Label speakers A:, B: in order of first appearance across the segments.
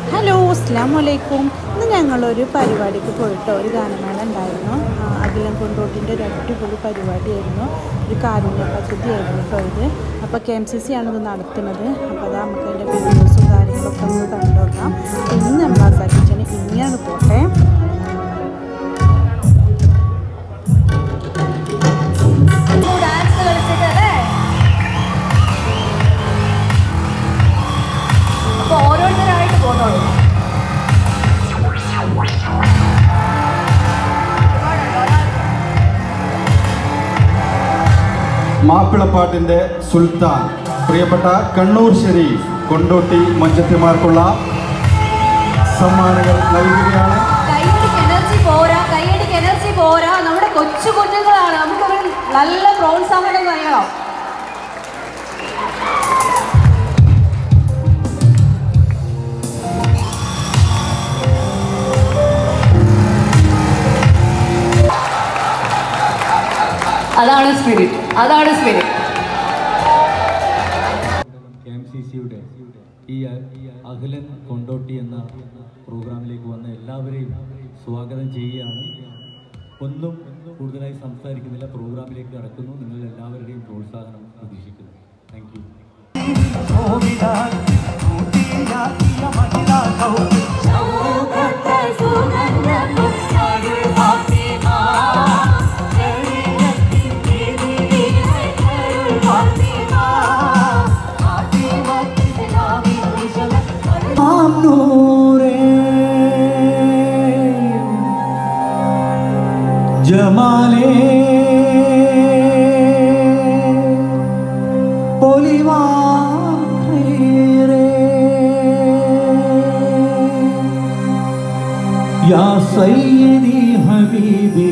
A: hello അസ്സാം വലൈക്കും ഇന്ന് ഞങ്ങളൊരു പരിപാടിക്ക് പോയിട്ട് ഒരു ഗാനമേള ഉണ്ടായിരുന്നു ആ, അഖിലം കൊണ്ടോട്ടിൻ്റെ ഒരു അടിപൊളി പരിപാടിയായിരുന്നു ഒരു കാരുണ്യ പദ്ധതിയായിരുന്നു ഇപ്പോൾ ഇത് അപ്പോൾ കെ എം സി സി ആണ് ഇത് നടത്തുന്നത് അപ്പോൾ അതാ നമുക്ക് അതിൻ്റെ വീഡിയോസും കാര്യങ്ങളൊക്കെ ഒന്ന് കണ്ടുനോക്കാം അപ്പോൾ ഇന്ന് നമ്മൾ ആ കിച്ചന് ഇങ്ങനെയാണ് പോട്ടെ
B: ഡാൻസ് കളിച്ചിട്ടല്ലേ അപ്പൊ ഓരോരുത്തരായിട്ട് പോന്നോളൂ
C: മാപ്പിളപ്പാട്ടിന്റെ സുൽത്താൻ പ്രിയപ്പെട്ട കണ്ണൂർ ഷെരീഫ് കൊണ്ടോട്ടി മഞ്ചത്തിമാർക്കുള്ള സമ്മാനങ്ങൾ നൽകുകയാണ്
B: കൈയടിക്ക് എനർജി പോരാ കൈയടിക്ക് എനർജി പോരാ നമ്മുടെ കൊച്ചു കുഞ്ഞുങ്ങളാണ് നമുക്കൊരു നല്ല പ്രോത്സാഹനം നൽകണം അതാണ് സ്പിരിറ്റ് അതാണ് സ്പിരിറ്റ്
D: കെ എം സി സിയുടെ ഈ അഖിലൻ കൊണ്ടോട്ടി എന്ന പ്രോഗ്രാമിലേക്ക് വന്ന എല്ലാവരെയും സ്വാഗതം ചെയ്യുകയാണ് ഒന്നും കൂടുതലായി സംസാരിക്കുന്നില്ല പ്രോഗ്രാമിലേക്ക് കടക്കുന്നു നിങ്ങൾ എല്ലാവരുടെയും പ്രോത്സാഹനം പ്രതീക്ഷിക്കുന്നു താങ്ക് യു
E: ജമാലേ പൊലിവാറേ യാ സയ്യിദി ഹബീബി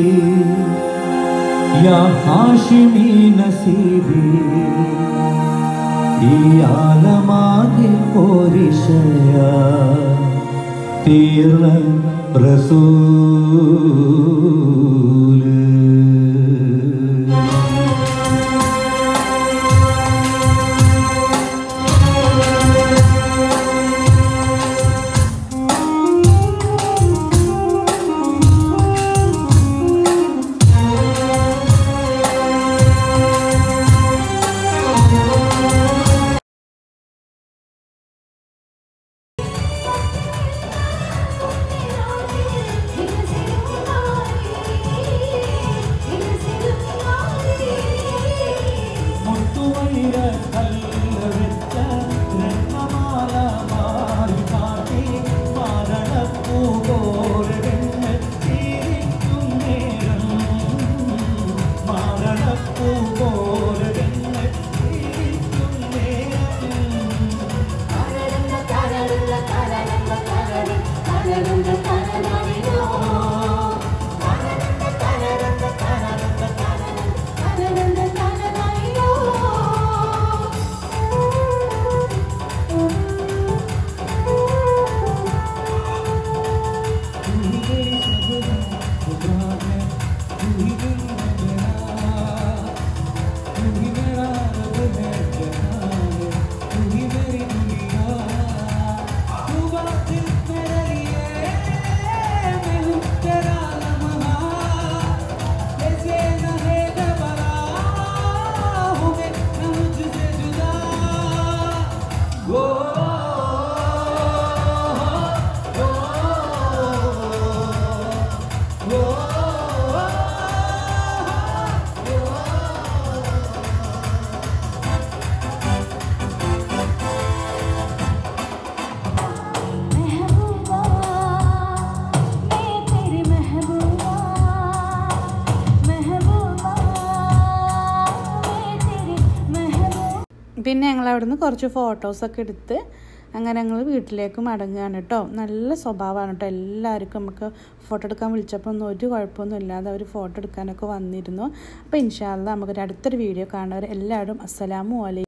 E: യാ ഹാഷിമി നസീബി ഈ ആലമാകെ പോരിശയ തീർന്ന റസൂല് മുത്തുവൈര കല്ലവെച്ച രത്നമാല മാറി കാട്ടി മരണപ്പൂ പോരവെന്ന് ചിരിക്കും നേരം മരണപ്പൂ പോരവെന്ന് ചിരിക്കും നേരം
A: പിന്നെ ഞങ്ങൾ അവിടുന്ന് കുറച്ച് ഫോട്ടോസൊക്കെ എടുത്ത് അങ്ങനെ ഞങ്ങൾ വീട്ടിലേക്ക് മടങ്ങുകയാണ് കേട്ടോ നല്ല സ്വഭാവമാണ് കേട്ടോ എല്ലാവർക്കും നമുക്ക് ഫോട്ടോ എടുക്കാൻ വിളിച്ചപ്പോൾ ഒന്നും ഒരു കുഴപ്പമൊന്നും ഇല്ലാതെ അവർ ഫോട്ടോ എടുക്കാനൊക്കെ വന്നിരുന്നു അപ്പോൾ ഇൻഷാല്ല നമുക്കൊരു അടുത്തൊരു വീഡിയോ കാണുന്നവർ എല്ലാവരും അസ്സലാമു അലൈക്കും